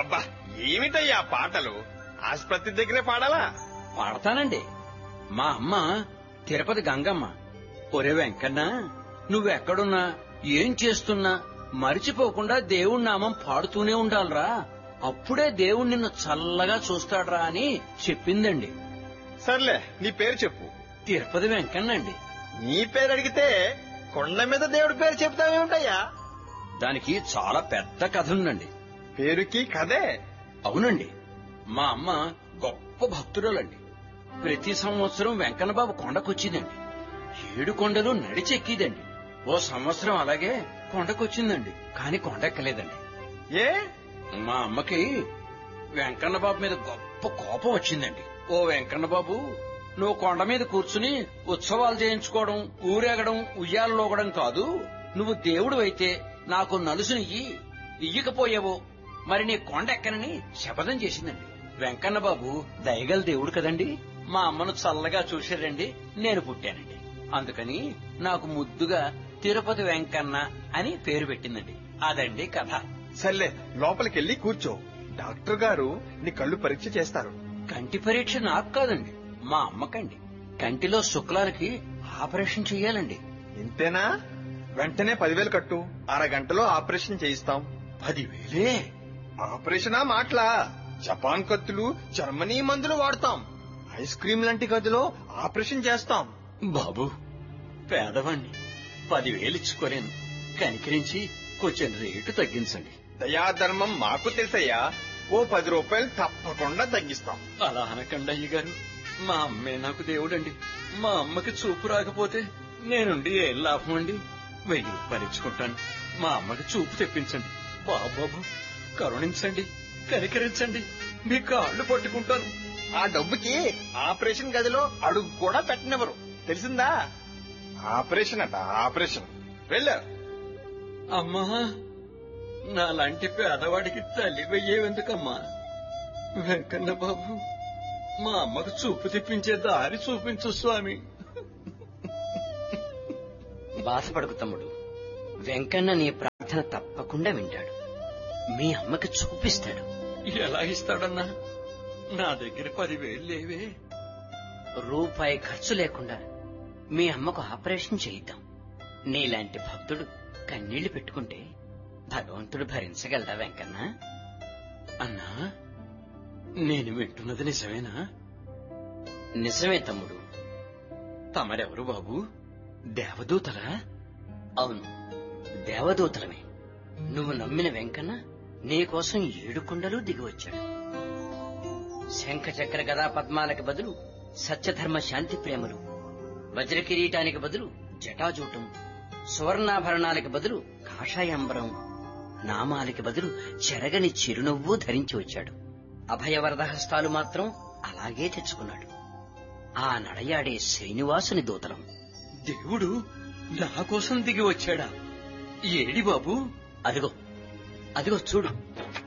అబ్బబ్బబ్బా ఏమిటయ్యా పాటలు ఆసుపత్రి దగ్గరే పాడాలా పాడతానండి మా అమ్మ తిరుపతి గంగమ్మ ఒరే వెంకన్న నువ్వెక్కడున్నా ఏం చేస్తున్నా మరిచిపోకుండా దేవుడి నామం పాడుతూనే ఉండాలిరా అప్పుడే దేవుడు నిన్ను చల్లగా చూస్తాడ్రా అని చెప్పిందండి సర్లే నీ పేరు చెప్పు తిరుపతి వెంకన్నండి నీ పేరు అడిగితే కొండ మీద దేవుడి పేరు చెప్తావేమిటయ్యా దానికి చాలా పెద్ద కథ ఉందండి పేరుకి కదే అవునండి మా అమ్మ గొప్ప భక్తురాలండి ప్రతి సంవత్సరం వెంకన్న బాబు కొండకొచ్చిందండి ఏడు కొండలు నడిచెక్కిదండి ఓ సంవత్సరం అలాగే కొండకొచ్చిందండి కాని కొండెక్కలేదండి ఏ మా అమ్మకి వెంకన్న బాబు మీద గొప్ప కోపం వచ్చిందండి ఓ వెంకన్న బాబు నువ్వు కొండ మీద కూర్చుని ఉత్సవాలు చేయించుకోవడం ఊరేగడం ఉయ్యాలలోగడం కాదు నువ్వు దేవుడు అయితే నాకు నలుసునియ్యి ఇయ్యకపోయావో మరి నీ కొండ ఎక్కనని శపథం చేసిందండి వెంకన్న బాబు దయగల దేవుడు కదండి మా అమ్మను చల్లగా చూశారండి నేను పుట్టానండి అందుకని నాకు ముద్దుగా తిరుపతి వెంకన్న అని పేరు పెట్టిందండి అదండి కథ సర్లే లోపలికెళ్ళి కూర్చో డాక్టర్ గారు నీ కళ్ళు పరీక్ష చేస్తారు కంటి పరీక్ష నాకు కాదండి మా అమ్మకండి కంటిలో శుక్లాలకి ఆపరేషన్ చెయ్యాలండి ఇంతేనా వెంటనే పదివేలు కట్టు అరగంటలో ఆపరేషన్ చేయిస్తాం పదివేలే ఆపరేషనా మాటలా జపాన్ కత్తులు జర్మనీ మందులు వాడతాం ఐస్ క్రీమ్ లాంటి గదిలో ఆపరేషన్ చేస్తాం బాబు పేదవాణ్ణి పదివేలు ఇచ్చుకోలేను కనికరించి కొంచెం రేటు తగ్గించండి దయాధర్మం మాకు తెలుసయ్యా ఓ పది రూపాయలు తప్పకుండా తగ్గిస్తాం అలా అనకండి అయ్య గారు మా అమ్మే నాకు దేవుడండి మా అమ్మకి చూపు రాకపోతే నేనుండి ఏం లాభం అండి వెయ్యి రూపాయలు ఇచ్చుకుంటాను మా అమ్మకి చూపు తెప్పించండి బాబాబు కరుణించండి కనికరించండి మీ కాళ్ళు పట్టుకుంటాను ఆ డబ్బుకి ఆపరేషన్ గదిలో అడుగు కూడా పెట్టనివ్వరు తెలిసిందా ఆపరేషన్ అట ఆపరేషన్ వెళ్ళు అమ్మా నాలాంటి పేదవాడికి తల్లి వెయ్యేవెందుకమ్మా వెంకన్న బాబు మా అమ్మకు చూపు తెప్పించే దారి చూపించు స్వామి బాధపడకు తమ్ముడు వెంకన్న నీ ప్రార్థన తప్పకుండా వింటాడు మీ అమ్మకి చూపిస్తాడు ఎలా ఇస్తాడన్నా నా దగ్గర పదివేలు లేవే రూపాయి ఖర్చు లేకుండా మీ అమ్మకు ఆపరేషన్ చేయిద్దాం నీలాంటి భక్తుడు కన్నీళ్లు పెట్టుకుంటే భగవంతుడు భరించగలడా వెంకన్న అన్నా నేను వింటున్నది నిజమేనా నిజమే తమ్ముడు తమరెవరు బాబు దేవదూతలా అవును దేవదూతలమే నువ్వు నమ్మిన వెంకన్న నీకోసం ఏడు కొండలు దిగి వచ్చాడు శంఖ చక్ర గదా పద్మాలకి బదులు సత్యధర్మ శాంతి ప్రేమలు వజ్ర కిరీటానికి బదులు జటాజూటం సువర్ణాభరణాలకి బదులు కాషాయాంబరం నామాలకి బదులు చెరగని చిరునవ్వు ధరించి వచ్చాడు అభయవరద హస్తాలు మాత్రం అలాగే తెచ్చుకున్నాడు ఆ నడయాడే శ్రీనివాసుని దూతలం దేవుడు నా కోసం దిగి వచ్చాడా ఏడి బాబు అదిగో అదిగో చూడు